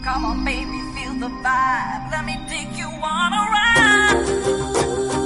Come on, baby, feel the vibe. Let me take you on a ride.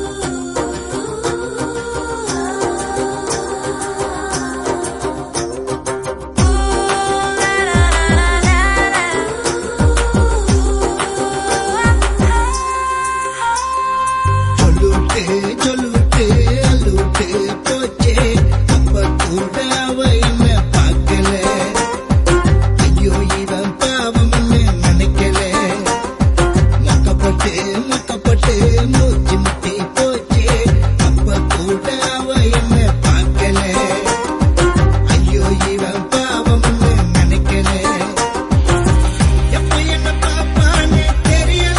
சொல்லுட்டு சொல்லுட்டு அல்லுட்டு போச்சே அப்ப கூட அவ என்ன பார்க்கல ஐயோ இவன் பாவம்னு நினைக்கல மக்கப்பட்டு மக்கப்பட்டு மூச்சு முட்டி போச்சே அப்ப கூட அவ என்ன பார்க்கல ஐயோ இவன் பாவம்னு நினைக்கல எப்ப என்ன பாப்பான்னு தெரியல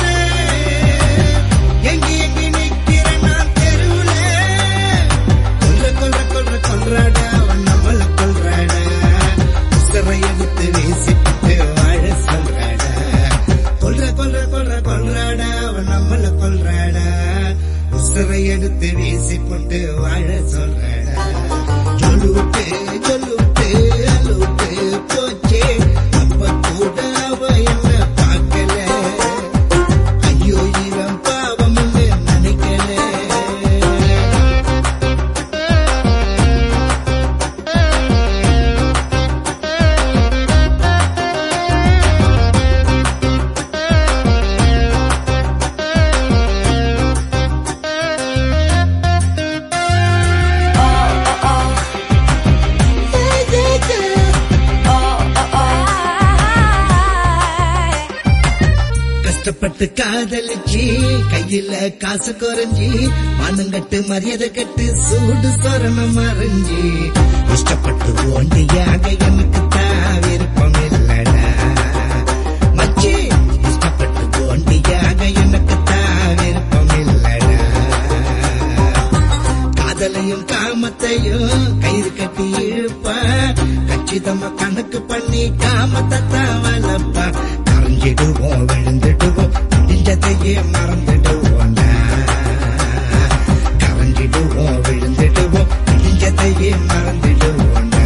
எங்க எங்க நிக்கிறேன் நான் தெருவுல கொல்ற கொல்ற கொல்ற கொல்றாடா அவன் நம்மள கொல்றாடா உசரை எடுத்து வீசிட்டு வாழ சொல்றாடா கொல்ற கொல்ற கொல்ற கொல்றாடா அவன் நம்மள கொல்றாடா உசரை எடுத்து வீசி போட்டு வாழ சொல்றாடா சொல்லுட்டு சொல்லுட்டு அலுட்டு போச்சே அப்ப கூட அவ என்ன பார்க்கல ஐயோ இவன் பாவம்னு நினைக்கல கஷ்டப்பட்டு காதலிச்சு கையில காசு குறைஞ்சி மானங்கட்டு மரியாதை கட்டு சூடு சொரணம் மறைஞ்சி இஷ்டப்பட்டு ஓண்டியாக எனக்கு தான் விருப்பம் இல்லடா மச்சி இஷ்டப்பட்டு ஓண்டியாக எனக்கு தான் விருப்பம் இல்லடா காதலையும் காமத்தையும் கயிறு கட்டி இழுப்பா கச்சிதமா கணக்கு பண்ணி காமத்தை தான் வளர்ப்பா கரைஞ்சிடுவோம் விழுந்துடுவோம் முடிஞ்சதையே மறந்துடுவோம்டா கரைஞ்சிடுவோம் விழுந்துடுவோம் முடிஞ்சதையே மறந்துடுவோம்டா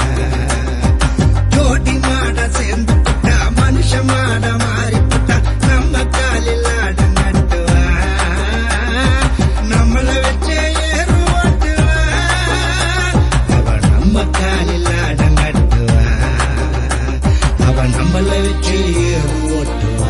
ஜோடி மாட சேர்ந்து புட்டா மனுஷ மாட மாறி புட்டா நம்ம காலில் ஆட நட்டுவா நம்மள வச்சே ஏறு ஓட்டுவா அவ நம்ம காலில் ஆட நட்டுவா அவ நம்மள வச்சு ஏறு ஓட்டுவா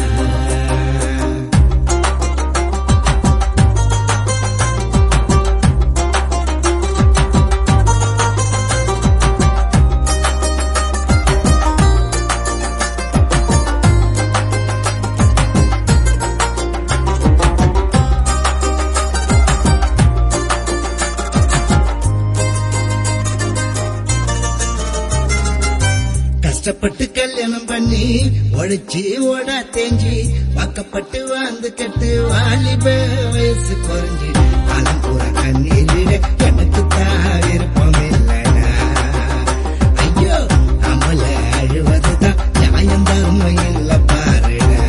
கஷ்டப்பட்டு கல்யாணம் பண்ணி உழைச்சி ஓட தேஞ்சி வாக்கப்பட்டு வாழ்ந்து கட்டு வாலிப வயசு குறைஞ்சி காலம் பூரா கண்ணீரிட எனக்கு தான் விருப்பம் இல்லடா ஐயோ நம்மள அழுவதுதான் நியாயம் தர்மம் இல்ல பாருடா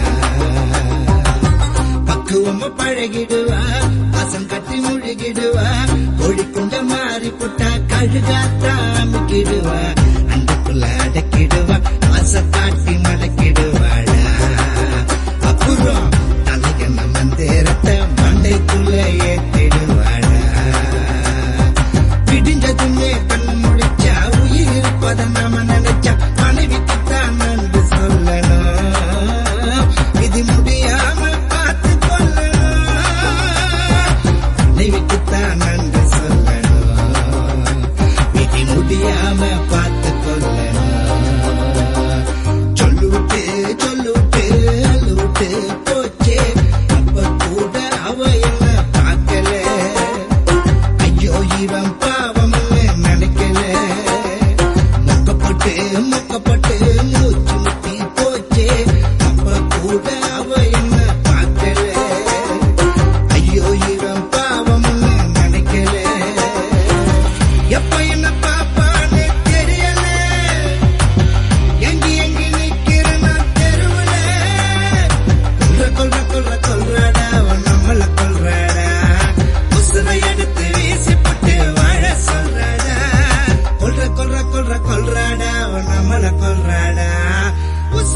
பக்குவமா பழகிடுவா வாசம் கட்டி முழுகிடுவா கோழி குண்ட மாறி புட்டா கழுகாத்தா அமுக்கிடுவா அண்டுக்குள்ள அடக்கிடுவா வாச காட்டி மடக்கிடுவாடா அப்புறம் தலையன மந்தேரத்தை மண்டைக்குள்ள ஏத்திடுவாடா விடிஞ்சதுமே கண்ணு முடிச்சா உயிர் இருப்பதை நாம நினைச்சா மனைவிக்கு தான் நன்றி சொல்லணும் இது முடியாம பார்த்து கொள்ளணும் மனைவிக்கு தான் நன்றி சொல்லணும் விதி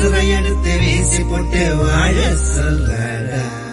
உசுரை எடுத்து வீசி போட்டு வாழ சொல்லடா